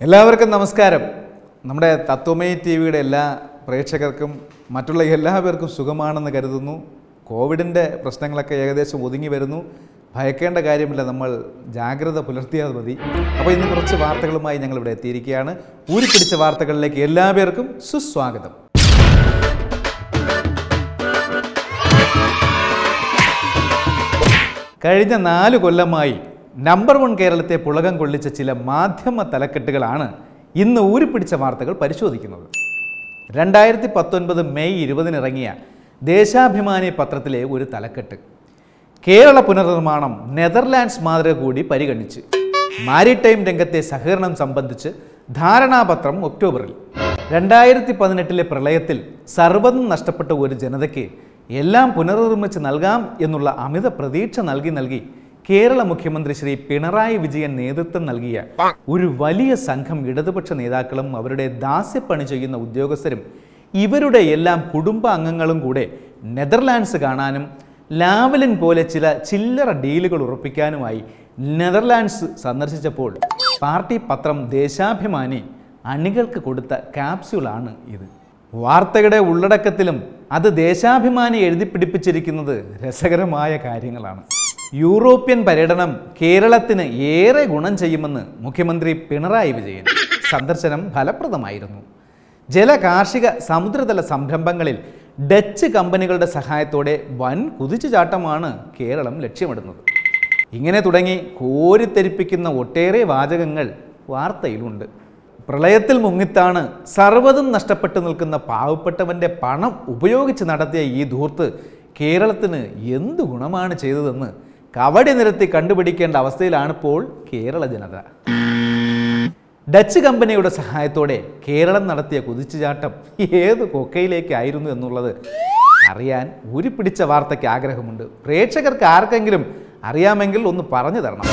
എല്ലാവർക്കും നമസ്കാരം നമ്മുടെ തത്വമയി ടി വിയുടെ എല്ലാ പ്രേക്ഷകർക്കും മറ്റുള്ള എല്ലാ പേർക്കും സുഖമാണെന്ന് കരുതുന്നു കോവിഡിൻ്റെ പ്രശ്നങ്ങളൊക്കെ ഏകദേശം ഒതുങ്ങി വരുന്നു ഭയക്കേണ്ട കാര്യമില്ല നമ്മൾ ജാഗ്രത പുലർത്തിയാൽ മതി അപ്പോൾ ഇന്ന് കുറച്ച് വാർത്തകളുമായി ഞങ്ങൾ ഇവിടെ എത്തിയിരിക്കുകയാണ് ഊരിപ്പിടിച്ച വാർത്തകളിലേക്ക് എല്ലാ പേർക്കും സുസ്വാഗതം കഴിഞ്ഞ നാല് കൊല്ലമായി നമ്പർ വൺ കേരളത്തെ പുളകം കൊള്ളിച്ച ചില മാധ്യമ തലക്കെട്ടുകളാണ് ഇന്ന് ഊരിപ്പിടിച്ച വാർത്തകൾ പരിശോധിക്കുന്നത് രണ്ടായിരത്തി പത്തൊൻപത് മെയ് ഇരുപതിന് ഇറങ്ങിയ ദേശാഭിമാനി പത്രത്തിലെ ഒരു തലക്കെട്ട് കേരള പുനർനിർമ്മാണം നെതർലാൻഡ്സ് മാതൃക കൂടി പരിഗണിച്ച് മാരിടൈം രംഗത്തെ സഹകരണം സംബന്ധിച്ച് ധാരണാപത്രം ഒക്ടോബറിൽ രണ്ടായിരത്തി പതിനെട്ടിലെ പ്രളയത്തിൽ സർവ്വതും നഷ്ടപ്പെട്ട ഒരു ജനതയ്ക്ക് എല്ലാം പുനർനിർമ്മിച്ച് നൽകാം എന്നുള്ള അമിത പ്രതീക്ഷ നൽകി നൽകി കേരള മുഖ്യമന്ത്രി ശ്രീ പിണറായി വിജയൻ നേതൃത്വം നൽകിയ ഒരു വലിയ സംഘം ഇടതുപക്ഷ നേതാക്കളും അവരുടെ ദാസ്യപ്പണി ചെയ്യുന്ന ഉദ്യോഗസ്ഥരും ഇവരുടെ എല്ലാം കുടുംബ അംഗങ്ങളും കൂടെ നെതർലാൻഡ്സ് കാണാനും ലാവലിൻ പോലെ ചില ചില്ലറ ഡീലുകൾ ഉറപ്പിക്കാനുമായി നെതർലാൻഡ്സ് സന്ദർശിച്ചപ്പോൾ പാർട്ടി പത്രം ദേശാഭിമാനി അണികൾക്ക് കൊടുത്ത ക്യാപ്സ്യൂളാണ് ഇത് വാർത്തയുടെ ഉള്ളടക്കത്തിലും അത് ദേശാഭിമാനി എഴുതി പിടിപ്പിച്ചിരിക്കുന്നത് രസകരമായ കാര്യങ്ങളാണ് യൂറോപ്യൻ പര്യടനം കേരളത്തിന് ഏറെ ഗുണം ചെയ്യുമെന്ന് മുഖ്യമന്ത്രി പിണറായി വിജയൻ സന്ദർശനം ഫലപ്രദമായിരുന്നു ജല കാർഷിക സമുദ്രതല സംരംഭങ്ങളിൽ ഡച്ച് കമ്പനികളുടെ സഹായത്തോടെ വൻ കുതിച്ചുചാട്ടമാണ് കേരളം ലക്ഷ്യമിടുന്നത് ഇങ്ങനെ തുടങ്ങി കോരിത്തെരിപ്പിക്കുന്ന ഒട്ടേറെ വാചകങ്ങൾ വാർത്തയിലുണ്ട് പ്രളയത്തിൽ മുങ്ങിത്താണ് സർവ്വതും നഷ്ടപ്പെട്ടു നിൽക്കുന്ന പാവപ്പെട്ടവൻ്റെ പണം ഉപയോഗിച്ച് നടത്തിയ ഈ ധൂർത്ത് കേരളത്തിന് എന്ത് ഗുണമാണ് ചെയ്തതെന്ന് കവടി നിരത്തി കണ്ടുപിടിക്കേണ്ട അവസ്ഥയിലാണിപ്പോൾ കേരള ജനത ഡച്ച് കമ്പനിയുടെ സഹായത്തോടെ കേരളം നടത്തിയ കുതിച്ചുചാട്ടം ഏത് കൊക്കയിലേക്കായിരുന്നു എന്നുള്ളത് അറിയാൻ ഉരുപ്പിടിച്ച വാർത്തയ്ക്ക് ആഗ്രഹമുണ്ട് പ്രേക്ഷകർക്ക് ആർക്കെങ്കിലും അറിയാമെങ്കിൽ ഒന്ന് പറഞ്ഞു തരണം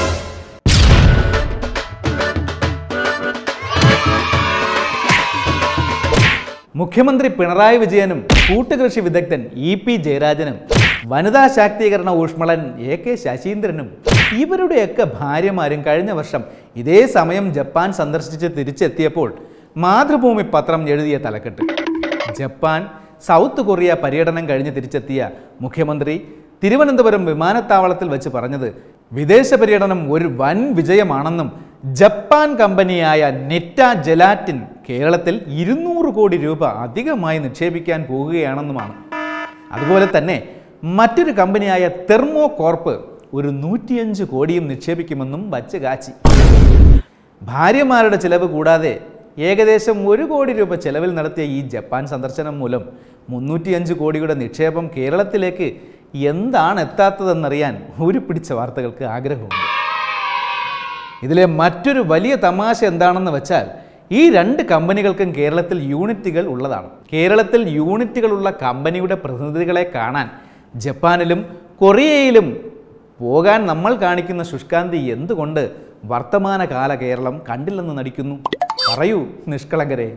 മുഖ്യമന്ത്രി പിണറായി വിജയനും കൂട്ടുകൃഷി വിദഗ്ധൻ ഇ പി ജയരാജനും വനിതാ ശാക്തീകരണ ഊഷ്മളൻ എ കെ ശശീന്ദ്രനും ഇവരുടെയൊക്കെ ഭാര്യമാരും കഴിഞ്ഞ വർഷം ഇതേ സമയം ജപ്പാൻ സന്ദർശിച്ച് തിരിച്ചെത്തിയപ്പോൾ മാതൃഭൂമി പത്രം എഴുതിയ തലക്കെട്ട് ജപ്പാൻ സൗത്ത് കൊറിയ പര്യടനം കഴിഞ്ഞ് തിരിച്ചെത്തിയ മുഖ്യമന്ത്രി തിരുവനന്തപുരം വിമാനത്താവളത്തിൽ വെച്ച് പറഞ്ഞത് വിദേശ പര്യടനം ഒരു വൻ വിജയമാണെന്നും ജപ്പാൻ കമ്പനിയായ നെറ്റ ജലാറ്റിൻ കേരളത്തിൽ ഇരുന്നൂറ് കോടി രൂപ അധികമായി നിക്ഷേപിക്കാൻ പോകുകയാണെന്നുമാണ് അതുപോലെ തന്നെ മറ്റൊരു കമ്പനിയായ തെർമോ കോർപ്പ് ഒരു നൂറ്റിയഞ്ച് കോടിയും നിക്ഷേപിക്കുമെന്നും വച്ച് കാച്ചി ഭാര്യമാരുടെ ചിലവ് കൂടാതെ ഏകദേശം ഒരു കോടി രൂപ ചെലവിൽ നടത്തിയ ഈ ജപ്പാൻ സന്ദർശനം മൂലം മുന്നൂറ്റിയഞ്ച് കോടിയുടെ നിക്ഷേപം കേരളത്തിലേക്ക് എന്താണ് എത്താത്തതെന്നറിയാൻ ഒരു പിടിച്ച വാർത്തകൾക്ക് ആഗ്രഹമുണ്ട് ഇതിലെ മറ്റൊരു വലിയ തമാശ എന്താണെന്ന് വെച്ചാൽ ഈ രണ്ട് കമ്പനികൾക്കും കേരളത്തിൽ യൂണിറ്റുകൾ ഉള്ളതാണ് കേരളത്തിൽ യൂണിറ്റുകളുള്ള കമ്പനിയുടെ പ്രതിനിധികളെ കാണാൻ ജപ്പാനിലും കൊറിയയിലും പോകാൻ നമ്മൾ കാണിക്കുന്ന ശുഷ്കാന്തി എന്തുകൊണ്ട് വർത്തമാനകാല കേരളം കണ്ടില്ലെന്ന് നടിക്കുന്നു പറയൂ നിഷ്കളങ്കരെ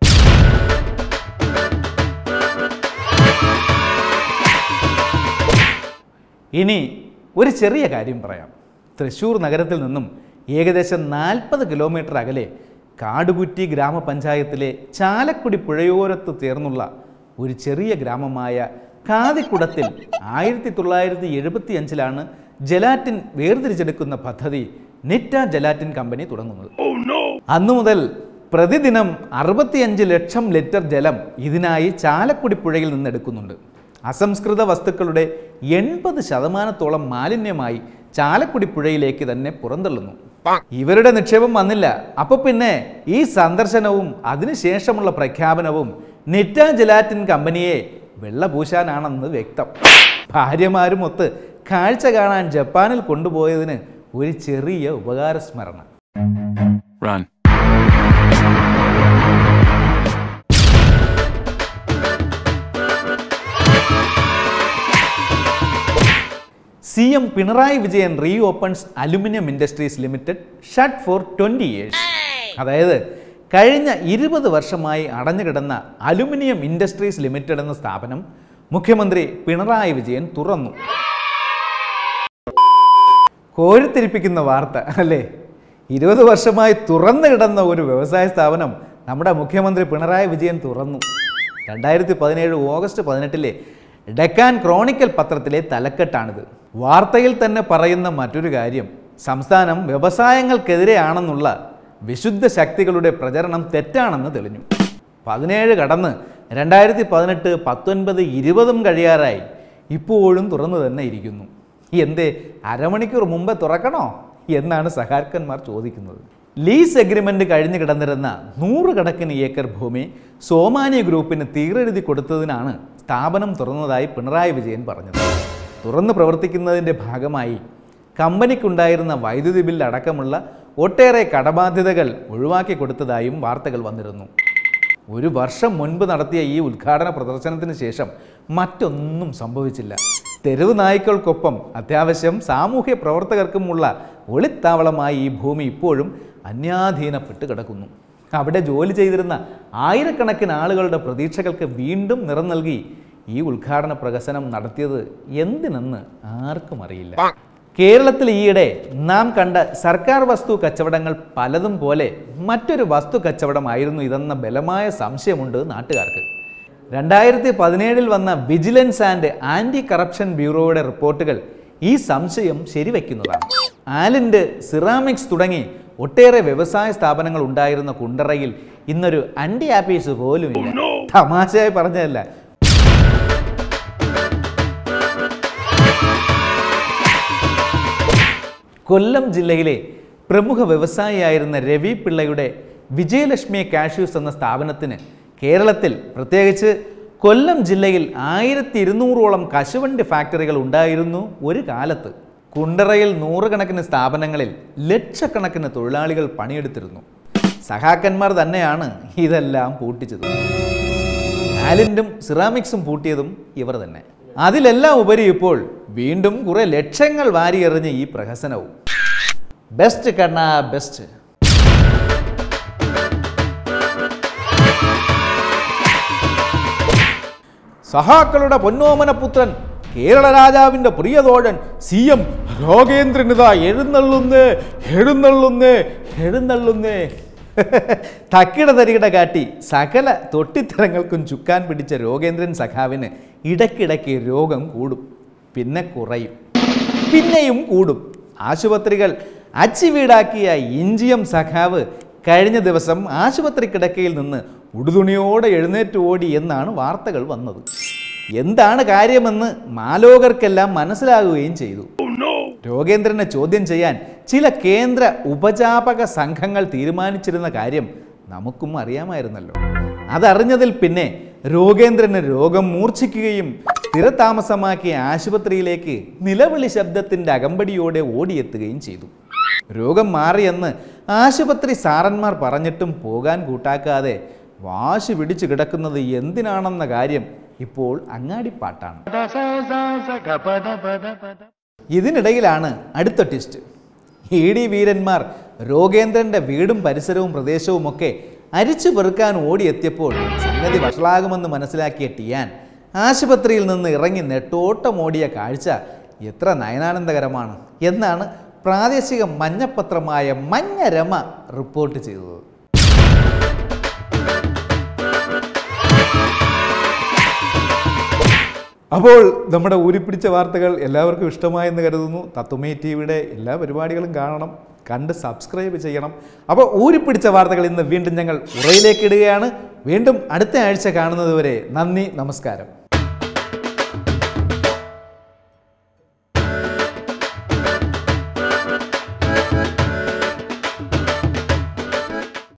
ഇനി ഒരു ചെറിയ കാര്യം പറയാം തൃശ്ശൂർ നഗരത്തിൽ നിന്നും ഏകദേശം നാൽപ്പത് കിലോമീറ്റർ അകലെ കാടുകുറ്റി ഗ്രാമപഞ്ചായത്തിലെ ചാലക്കുടി പുഴയോരത്ത് ചേർന്നുള്ള ഒരു ചെറിയ ഗ്രാമമായ കാതിക്കുടത്തിൽ ആയിരത്തി തൊള്ളായിരത്തി എഴുപത്തി അഞ്ചിലാണ് ജലാറ്റിൻ വേർതിരിച്ചെടുക്കുന്ന പദ്ധതി നെറ്റ ജലാറ്റിൻ കമ്പനി തുടങ്ങുന്നത് അന്നു മുതൽ പ്രതിദിനം അറുപത്തിയഞ്ച് ലക്ഷം ലിറ്റർ ജലം ഇതിനായി ചാലക്കുടി പുഴയിൽ നിന്ന് എടുക്കുന്നുണ്ട് അസംസ്കൃത വസ്തുക്കളുടെ എൺപത് ശതമാനത്തോളം മാലിന്യമായി ചാലക്കുടി പുഴയിലേക്ക് തന്നെ പുറന്തള്ളുന്നു ഇവരുടെ നിക്ഷേപം വന്നില്ല അപ്പൊ പിന്നെ ഈ സന്ദർശനവും അതിനുശേഷമുള്ള പ്രഖ്യാപനവും നിറ്റ ജലാറ്റിൻ കമ്പനിയെ വെള്ളപൂശാനാണെന്ന് വ്യക്തം ഭാര്യമാരുമൊത്ത് കാഴ്ച കാണാൻ ജപ്പാനിൽ കൊണ്ടുപോയതിന് ഒരു ചെറിയ ഉപകാരസ്മരണ Run. C M Pinarayi Vijayan re opens aluminium industries limited shut for twenty years അതായത് കഴിഞ്ഞ ഇരുപത് വർഷമായി അടഞ്ഞുകിടന്ന അലുമിനിയം ഇൻഡസ്ട്രീസ് ലിമിറ്റഡ് എന്ന സ്ഥാപനം മുഖ്യമന്ത്രി പിണറായി വിജയൻ തുറന്നു കോരിത്തിരിപ്പിക്കുന്ന വാർത്ത അല്ലേ ഇരുപത് വർഷമായി തുറന്നു കിടന്ന ഒരു വ്യവസായ സ്ഥാപനം നമ്മുടെ മുഖ്യമന്ത്രി പിണറായി വിജയൻ തുറന്നു രണ്ടായിരത്തി പതിനേഴ് ഓഗസ്റ്റ് പതിനെട്ടിലെ ഡെക്കാൻ ക്രോണിക്കൽ പത്രത്തിലെ തലക്കെട്ടാണിത് വാർത്തയിൽ തന്നെ പറയുന്ന മറ്റൊരു കാര്യം സംസ്ഥാനം വ്യവസായങ്ങൾക്കെതിരെയാണെന്നുള്ള വിശുദ്ധ ശക്തികളുടെ പ്രചരണം തെറ്റാണെന്ന് തെളിഞ്ഞു പതിനേഴ് കടന്ന് രണ്ടായിരത്തി പതിനെട്ട് പത്തൊൻപത് ഇരുപതും കഴിയാറായി ഇപ്പോഴും തുറന്നു തന്നെ ഇരിക്കുന്നു എന്തേ അരമണിക്കൂർ മുമ്പേ തുറക്കണോ എന്നാണ് സഹാർക്കന്മാർ ചോദിക്കുന്നത് ലീസ് എഗ്രിമെന്റ് കഴിഞ്ഞു കിടന്നിരുന്ന നൂറുകണക്കിന് ഏക്കർ ഭൂമി സോമാനി ഗ്രൂപ്പിന് തീരെഴുതി കൊടുത്തതിനാണ് സ്ഥാപനം തുറന്നതായി പിണറായി വിജയൻ പറഞ്ഞത് തുറന്നു പ്രവർത്തിക്കുന്നതിൻ്റെ ഭാഗമായി കമ്പനിക്കുണ്ടായിരുന്ന വൈദ്യുതി ബിൽ അടക്കമുള്ള ഒട്ടേറെ കടബാധ്യതകൾ ഒഴിവാക്കി കൊടുത്തതായും വാർത്തകൾ വന്നിരുന്നു ഒരു വർഷം മുൻപ് നടത്തിയ ഈ ഉദ്ഘാടന പ്രദർശനത്തിന് ശേഷം മറ്റൊന്നും സംഭവിച്ചില്ല തെരുവ് നായ്ക്കൾക്കൊപ്പം അത്യാവശ്യം സാമൂഹ്യ പ്രവർത്തകർക്കുമുള്ള ഒളിത്താവളമായി ഈ ഭൂമി ഇപ്പോഴും അന്യാധീനപ്പെട്ട് കിടക്കുന്നു അവിടെ ജോലി ചെയ്തിരുന്ന ആയിരക്കണക്കിന് ആളുകളുടെ പ്രതീക്ഷകൾക്ക് വീണ്ടും നിറം നൽകി ഈ ഉദ്ഘാടന പ്രകസനം നടത്തിയത് എന്തിനെന്ന് ആർക്കും അറിയില്ല കേരളത്തിൽ ഈയിടെ നാം കണ്ട സർക്കാർ വസ്തു കച്ചവടങ്ങൾ പലതും പോലെ മറ്റൊരു വസ്തു കച്ചവടമായിരുന്നു ഇതെന്ന ബലമായ സംശയമുണ്ട് നാട്ടുകാർക്ക് രണ്ടായിരത്തി പതിനേഴിൽ വന്ന വിജിലൻസ് ആൻഡ് ആന്റി കറപ്ഷൻ ബ്യൂറോയുടെ റിപ്പോർട്ടുകൾ ഈ സംശയം ശരിവെക്കുന്നതാണ് ആലിൻഡ് സിറാമിക്സ് തുടങ്ങി ഒട്ടേറെ വ്യവസായ സ്ഥാപനങ്ങൾ ഉണ്ടായിരുന്ന കുണ്ടറയിൽ ഇന്നൊരു അണ്ടി ആപ്പീസ് പോലുമില്ല തമാശയായി പറഞ്ഞതല്ല കൊല്ലം ജില്ലയിലെ പ്രമുഖ വ്യവസായിയായിരുന്ന രവി പിള്ളയുടെ വിജയലക്ഷ്മി കാഷ്യൂസ് എന്ന സ്ഥാപനത്തിന് കേരളത്തിൽ പ്രത്യേകിച്ച് കൊല്ലം ജില്ലയിൽ ആയിരത്തി ഇരുന്നൂറോളം കശുവണ്ടി ഫാക്ടറികൾ ഉണ്ടായിരുന്നു ഒരു കാലത്ത് കുണ്ടറയിൽ നൂറുകണക്കിന് സ്ഥാപനങ്ങളിൽ ലക്ഷക്കണക്കിന് തൊഴിലാളികൾ പണിയെടുത്തിരുന്നു സഹാക്കന്മാർ തന്നെയാണ് ഇതെല്ലാം പൂട്ടിച്ചത് ആലിൻഡും സിറാമിക്സും പൂട്ടിയതും ഇവർ തന്നെ അതിലെല്ലാം ഉപരി ഇപ്പോൾ വീണ്ടും കുറെ ലക്ഷങ്ങൾ വാരിയെറിഞ്ഞ് ഈ പ്രഹസനവും ബെസ്റ്റ് കണ്ണ ബെസ്റ്റ് സഹാക്കളുടെ പൊന്നോമനപുത്രൻ കേരള രാജാവിന്റെ പ്രിയതോഴൻ സി എം രോഗേന്ദ്രനിതാ എഴുന്നള്ളുന്നേ എഴുന്നള്ളുന്നേ എഴുന്നള്ളുന്നേ തക്കിട തരികിട കാട്ടി സകല തൊട്ടിത്തരങ്ങൾക്കും ചുക്കാൻ പിടിച്ച രോഗേന്ദ്രൻ സഖാവിന് ഇടയ്ക്കിടയ്ക്ക് രോഗം കൂടും പിന്നെ കുറയും പിന്നെയും കൂടും ആശുപത്രികൾ അച്ചിവീടാക്കിയ ഇഞ്ചിയം സഖാവ് കഴിഞ്ഞ ദിവസം ആശുപത്രി കിടക്കയിൽ നിന്ന് ഉടുതുണിയോടെ എഴുന്നേറ്റ് ഓടി എന്നാണ് വാർത്തകൾ വന്നത് എന്താണ് കാര്യമെന്ന് മാലോകർക്കെല്ലാം മനസ്സിലാകുകയും ചെയ്തു രോഗേന്ദ്രനെ ചോദ്യം ചെയ്യാൻ ചില കേന്ദ്ര ഉപജാപക സംഘങ്ങൾ തീരുമാനിച്ചിരുന്ന കാര്യം നമുക്കും അറിയാമായിരുന്നല്ലോ അതറിഞ്ഞതിൽ പിന്നെ രോഗേന്ദ്രന് രോഗം മൂർച്ഛിക്കുകയും സ്ഥിരതാമസമാക്കിയ ആശുപത്രിയിലേക്ക് നിലവിളി ശബ്ദത്തിൻ്റെ അകമ്പടിയോടെ ഓടിയെത്തുകയും ചെയ്തു രോഗം മാറിയെന്ന് ആശുപത്രി സാറന്മാർ പറഞ്ഞിട്ടും പോകാൻ കൂട്ടാക്കാതെ വാശി പിടിച്ചു കിടക്കുന്നത് എന്തിനാണെന്ന കാര്യം ഇപ്പോൾ അങ്ങാടിപ്പാട്ടാണ് ഇതിനിടയിലാണ് അടുത്ത ട്വിസ്റ്റ് ഇ ഡി വീരന്മാർ രോഗേന്ദ്രന്റെ വീടും പരിസരവും പ്രദേശവുമൊക്കെ അരിച്ചു പെറുക്കാൻ ഓടിയെത്തിയപ്പോൾ സംഗതി വഷളാകുമെന്ന് മനസ്സിലാക്കിയ ടിയാൻ ആശുപത്രിയിൽ നിന്ന് ഇറങ്ങി നെട്ടോട്ടമോടിയ കാഴ്ച എത്ര നയനാനന്ദകരമാണ് എന്നാണ് പ്രാദേശിക മഞ്ഞപ്പത്രമായ മഞ്ഞരമ റിപ്പോർട്ട് ചെയ്തത് അപ്പോൾ നമ്മുടെ ഊരിപ്പിടിച്ച വാർത്തകൾ എല്ലാവർക്കും ഇഷ്ടമായെന്ന് കരുതുന്നു തത്വമേ ടി വിയുടെ എല്ലാ പരിപാടികളും കാണണം കണ്ട് സബ്സ്ക്രൈബ് ചെയ്യണം അപ്പോൾ ഊരിപ്പിടിച്ച വാർത്തകൾ ഇന്ന് വീണ്ടും ഞങ്ങൾ ഉറയിലേക്ക് ഇടുകയാണ് വീണ്ടും അടുത്ത ആഴ്ച കാണുന്നതുവരെ നന്ദി നമസ്കാരം